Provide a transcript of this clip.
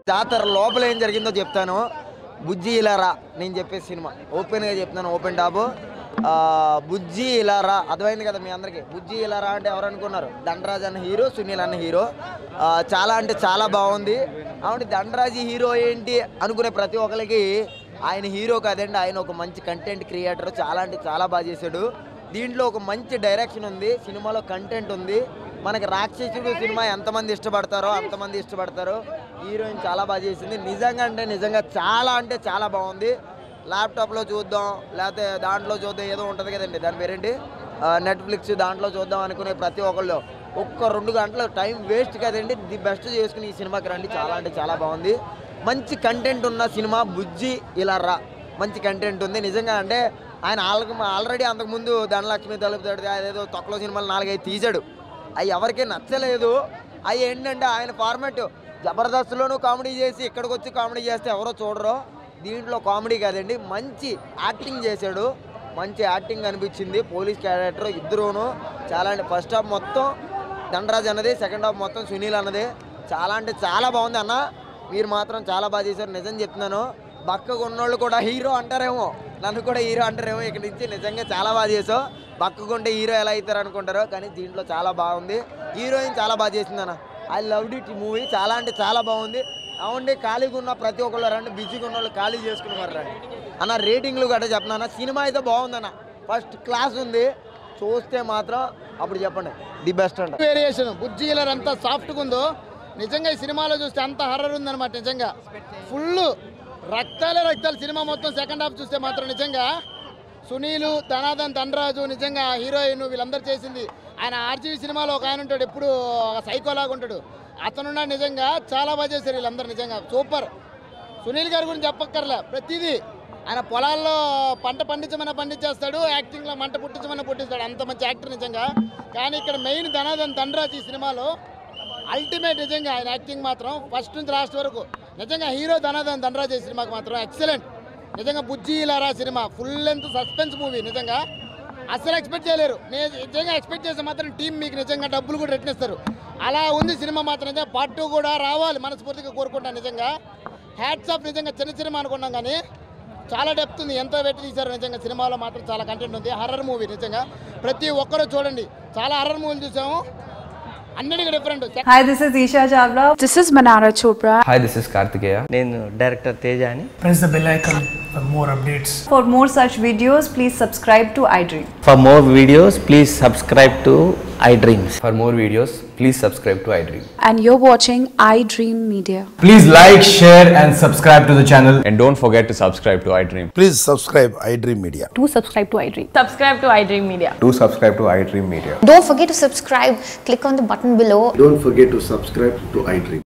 జాతర లోపల ఏం జరిగిందో చెప్తాను బుజ్జి ఇలారా నేను చెప్పే సినిమా ఓపెన్గా చెప్తున్నాను ఓపెన్ టాప్ ఆ, బుజ్జి ఇలారా అర్థమైంది కదా మీ అందరికీ బుజ్జి ఇలారా అంటే ఎవరు అనుకున్నారు దండరాజ్ అన్న హీరో సునీల్ అన్న హీరో ఆ, చాలా అంటే చాలా బాగుంది అవును దండరాజు హీరో ఏంటి అనుకునే ప్రతి ఒక్కరికి ఆయన హీరో కాదండి ఆయన ఒక మంచి కంటెంట్ క్రియేటర్ చాలా అంటే చాలా బాగా చేశాడు దీంట్లో ఒక మంచి డైరెక్షన్ ఉంది సినిమాలో కంటెంట్ ఉంది మనకి రాక్షసుడు సినిమా ఎంతమంది ఇష్టపడతారో అంతమంది ఇష్టపడతారో హీరోయిన్ చాలా బాగా చేసింది నిజంగా అంటే నిజంగా చాలా అంటే చాలా బాగుంది ల్యాప్టాప్లో చూద్దాం లేకపోతే దాంట్లో చూద్దాం ఏదో ఉంటుంది కదండి దాని పేరేంటి నెట్ఫ్లిక్స్ దాంట్లో చూద్దాం అనుకునే ప్రతి ఒక్కళ్ళు ఒక్క రెండు గంటలు టైం వేస్ట్ కదండి ది బెస్ట్ చేసుకుని ఈ సినిమాకి రండి చాలా అంటే చాలా బాగుంది మంచి కంటెంట్ ఉన్న సినిమా బుజ్జి ఇలా రా మంచి కంటెంట్ ఉంది నిజంగా అంటే ఆయన ఆల్రెడీ ఆల్రెడీ అంతకుముందు ధనలక్ష్మి తలుపుతాడు అదేదో తొక్కలో సినిమాలు నాలుగైదు తీశాడు అవి ఎవరికీ నచ్చలేదు అవి ఏంటంటే ఆయన ఫార్మాట్ జబర్దస్త్లోనూ కామెడీ చేసి ఇక్కడికి వచ్చి కామెడీ చేస్తే ఎవరో చూడరు దీంట్లో కామెడీ కాదండి మంచి యాక్టింగ్ చేశాడు మంచి యాక్టింగ్ అనిపించింది పోలీస్ క్యారెక్టర్ ఇద్దరూను చాలా అంటే ఫస్ట్ హాఫ్ మొత్తం దండరాజ్ అన్నది సెకండ్ హాఫ్ మొత్తం సునీల్ అన్నది చాలా అంటే చాలా బాగుంది అన్న మీరు మాత్రం చాలా బాగా చేశారు నిజం చెప్తున్నాను బక్కగా ఉన్నోళ్ళు కూడా హీరో అంటారేమో నన్ను కూడా హీరో అంటారేమో ఇక్కడ నుంచి నిజంగా చాలా బాగా చేసావు బక్కకుంటే హీరో ఎలా అవుతారు అనుకుంటారో కానీ దీంట్లో చాలా బాగుంది హీరోయిన్ చాలా బాగా చేసింది అన్న ఐ లవ్ ఇట్ మూవీ చాలా అంటే చాలా బాగుంది అవునండి ఖాళీగా ఉన్న ప్రతి ఒక్కళ్ళు రండి బిజీగా ఉన్న వాళ్ళు ఖాళీ చేసుకున్నారు రండి అన్న రేటింగ్లు గట్రా చెప్తున్నా సినిమా అయితే బాగుందన్న ఫస్ట్ క్లాస్ ఉంది చూస్తే మాత్రం అప్పుడు చెప్పండి ది బెస్ట్ అంట వేరియేషన్ బుజ్జీలర్ ఎంత సాఫ్ట్గా ఉందో నిజంగా ఈ సినిమాలో చూస్తే అంత హర్రర్ ఉందన్నమాట నిజంగా ఫుల్ రక్తాలే రక్తాలు సినిమా మొత్తం సెకండ్ హాఫ్ చూస్తే మాత్రం నిజంగా సునీలు ధనాదన్ ధనరాజు నిజంగా హీరోయిన్ వీళ్ళందరూ చేసింది ఆయన ఆర్జీవి సినిమాలో ఒక ఆయన ఉంటాడు ఎప్పుడు ఒక సైకోలాగా ఉంటాడు అతనున్న నిజంగా చాలా బాగా చేశారు వీళ్ళందరూ నిజంగా సూపర్ సునీల్ గారి గురించి చెప్పక్కర్లే ప్రతిదీ ఆయన పొలాల్లో పంట పండించమని పండించేస్తాడు యాక్టింగ్లో మంట పుట్టించమని పుట్టిస్తాడు అంత మంచి యాక్టర్ నిజంగా కానీ ఇక్కడ మెయిన్ ధనాదన్ ధనరాజ్ ఈ సినిమాలో అల్టిమేట్ నిజంగా ఆయన యాక్టింగ్ మాత్రం ఫస్ట్ నుంచి లాస్ట్ వరకు నిజంగా హీరో ధనాదన్ ధనరాజ్ ఈ సినిమాకి మాత్రం ఎక్సలెంట్ నిజంగా బుజ్జి లారా సినిమా ఫుల్ లెంత్ సస్పెన్స్ మూవీ నిజంగా అసలు ఎక్స్పెక్ట్ చేయలేరు నేను నిజంగా ఎక్స్పెక్ట్ చేస్తే మాత్రం టీం మీకు నిజంగా డబ్బులు కూడా రెట్టిస్తారు అలా ఉంది సినిమా మాత్రం నిజంగా పార్ట్ టూ కూడా రావాలి మనస్ఫూర్తిగా కోరుకుంటాను నిజంగా హ్యాట్స్ ఆఫ్ నిజంగా చిన్న సినిమా అనుకున్నాం కానీ చాలా డెప్త్ ఉంది ఎంతో పెట్టి తీశారు నిజంగా సినిమాలో మాత్రం చాలా కంటెంట్ ఉంది హర్రర్ మూవీ నిజంగా ప్రతి ఒక్కరూ చూడండి చాలా హర్రర్ మూవీలు చూసాము అన్నిటికీ different Hi, this is Isha Chavla. This is Manara Chopra. Hi, this is Kartikeya. నేను డైరెక్టర్ తేజ అని press the bell icon for more updates. For more such videos, please subscribe to iDream. For more videos please subscribe to iDreams For more videos, please subscribe to iDream. And you're watching iDream Media. Please like, share, and subscribe to the channel. And don't forget to subscribe to iDream. Please subscribe iDream Media. Do subscribe to iDream. Subscribe to iDream Media. Do subscribe to iDream Media. Don't forget to subscribe. Click on the button below Don't forget to subscribe to iDream.